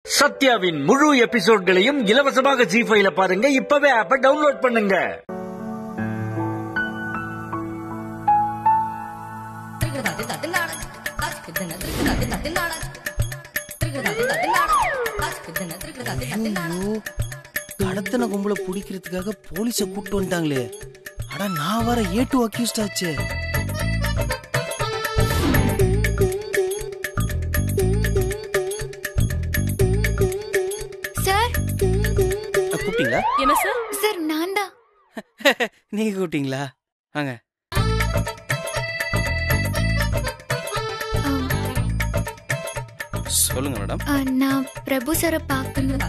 சத்யாவின் முழு எபிசோட்களையும் இலவசமாக ஜி ஃபைல பாருங்க இப்பவே ஆப்ப டவுன்லோட் பண்ணுங்க ஐயோ கடத்தன கும்பல பிடிக்கிறதுக்காக போலீஸ கூட்டு வந்துட்டாங்களே அட நான் வர ஏ டு அக்யூஸ்ட் ஆச்சே சார் அ, கூப்பிட்டீங்களா என்ன சார் சார் நான் தான் நீங்க கூப்பிட்டீங்களா வாங்க சொல்லுங்க மேடம் ஆ, நான் பிரபு சாரை பார்க்கணும்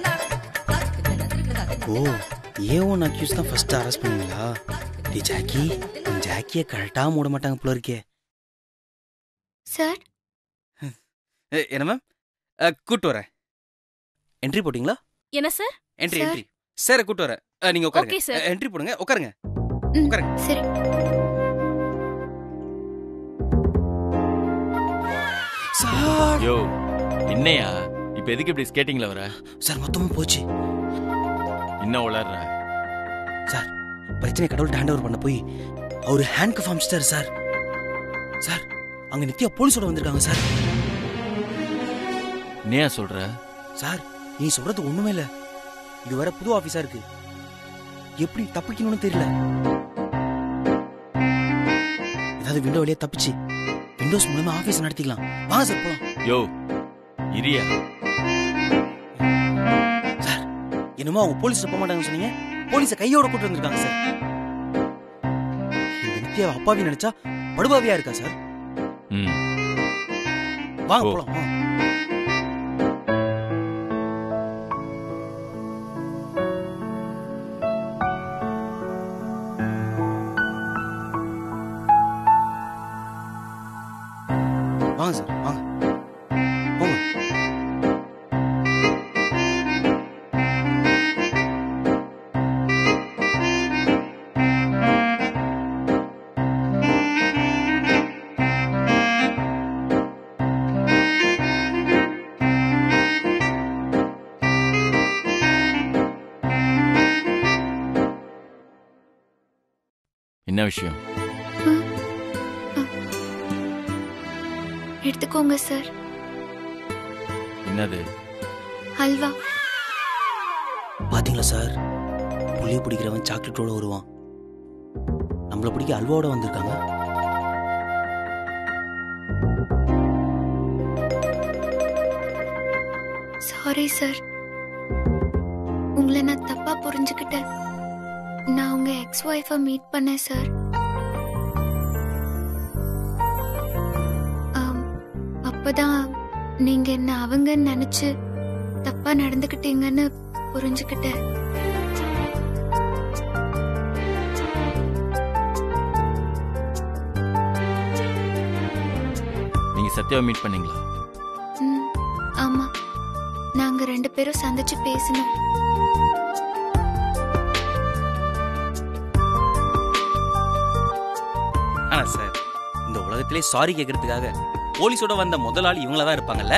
ஓ ஏ ஒன் அக்யூஸ் தான் ஃபர்ஸ்ட் அரெஸ்ட் பண்ணீங்களா டி ஜாக்கி உன் ஜாக்கிய கரெக்டா மூட மாட்டாங்க போல இருக்கே சார் ஏ, என்ன மேம் கூட்டு வரேன் என்ட்ரி போட்டிங்களா என்ன sir entry Sir. Entry sir கூட்டு வரேன் அ, நீங்க Okay, sir. உட்காருங்க என்ட்ரி போடுங்க உட்காருங்க ம், உட்காருங்க. சரி சார் யோ என்னையா இப்ப எதுக்கு இப்படி ஸ்கேட்டிங்ல வர சார் மொத்தமா போச்சு இன்னும் உளர்ற சார் பிரச்சனை கடவுள் ஹேண்ட் ஓவர் பண்ண போய் அவரு ஹேண்ட் கஃப் அமிச்சிட்டாரு சார் சார் அங்க நித்யா போலீஸோட வந்திருக்காங்க சார் என்னையா சொல்ற சார் நீ சொல்றது ஒண்ணுமே இல்ல இது வர புது ஆபீஸா இருக்கு எப்படி தப்பிக்கணும்னு தெரியல ஏதாவது விண்டோ வழியா தப்பிச்சு விண்டோஸ் மூலமா ஆபீஸ் நடத்திக்கலாம் வாங்க சார் போலாம் யோ இரியா சார் என்னமோ அவங்க போலீஸ்ல போக மாட்டாங்கன்னு சொன்னீங்க போலீஸ கையோட கூட்டு வந்திருக்காங்க சார் இந்த நித்யாவை அப்பாவி நினைச்சா படுபாவியா இருக்கா சார் ம் வாங்க ஓ. போலாம் வாங்க. வாங்க சார் வாங்க போங்க என்ன விஷயம் எடுத்துக்கோங்க சார் என்னது ஹல்வா பாத்தீங்களா சார் புளிய பிடிக்கிறவன் சாக்லேட்டோட வருவான் நம்மள பிடிக்க அல்வாவோட வந்திருக்காங்க சாரி சார் உங்களை நான் தப்பா புரிஞ்சுக்கிட்டேன் நான் உங்க எக்ஸ் ஒய்ஃபை மீட் பண்ணேன் சார் ஆம், அப்பதான் நீங்க என்ன அவங்கன்னு நினைச்சு தப்பா நடந்துக்கிட்டீங்கன்னு புரிஞ்சுக்கிட்டேன் நீங்க சத்யாவை மீட் பண்ணீங்களா ம், ஆமா நாங்க ரெண்டு பேரும் சந்திச்சு பேசணும் ஆனா சார் இந்த உலகத்திலே சாரி கேட்கறதுக்காக போலீஸோட வந்த முதல் ஆள் இவங்கள தான் இருப்பாங்கல்ல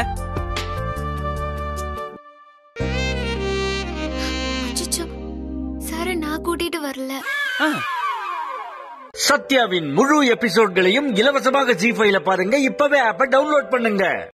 அச்சச்சோ சார நான் கூட்டிட்டு வரல ஆ, சத்யாவின் முழு எபிசோட்களையும் இலவசமாக ஜி ஃபைல பாருங்க இப்பவே ஆப்ப டவுன்லோட் பண்ணுங்க